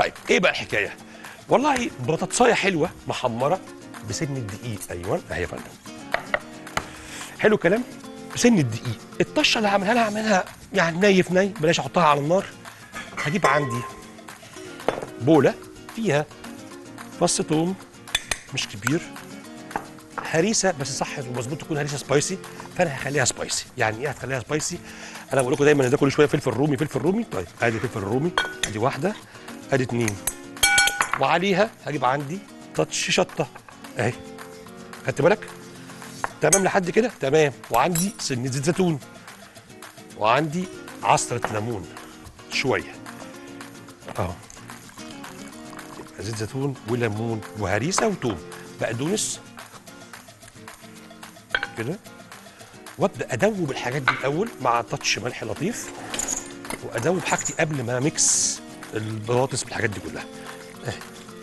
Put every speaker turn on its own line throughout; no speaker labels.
طيب ايه بقى الحكايه والله بطاطسايه حلوه محمره بسن الدقيق ايوه اهي يا فندم حلو الكلام بسن الدقيق الطشه اللي هعملها لها هعملها يعني ني في ني بلاش احطها على النار هجيب عندي بوله فيها فص توم مش كبير هريسه بس صح ومظبوط تكون هريسه سبايسي فانا هخليها سبايسي يعني ايه هتخليها سبايسي انا بقول لكم دايما ان ده كل شويه فلفل رومي فلفل رومي طيب ادي فلفل رومي ادي واحده ادي اتنين وعليها هجيب عندي تاتش شطه اهي خدت بالك تمام لحد كده تمام وعندي سنه زيت زيتون وعندي عصره ليمون شويه اهو يبقى زيت زيتون وليمون وهريسه وتوم بقدونس كده وابدا ادوب الحاجات دي الاول مع تاتش ملح لطيف وادوب حاجتي قبل ما ميكس البطاطس بالحاجات دي كلها اهي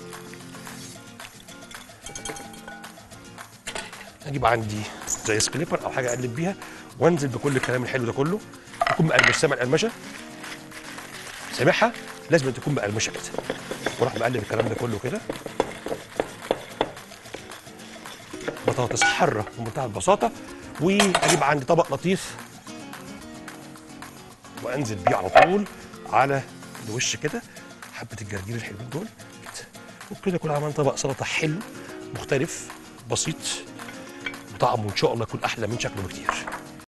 اجيب عندي زي سكليبر او حاجه اقلب بيها وانزل بكل الكلام الحلو ده كله يكون مقرمش سامع القرمشه سامعها لازم تكون مقرمشه كده واروح مقلب الكلام ده كله كده بطاطس حاره بمنتهى البساطه واجيب عندي طبق لطيف وانزل بيه على طول على الوش كده حبه الجرجير الحلوين دول كده وبكده يكون عملنا طبق سلطه حلو مختلف بسيط وطعمه ان شاء الله يكون احلى من شكله بكتير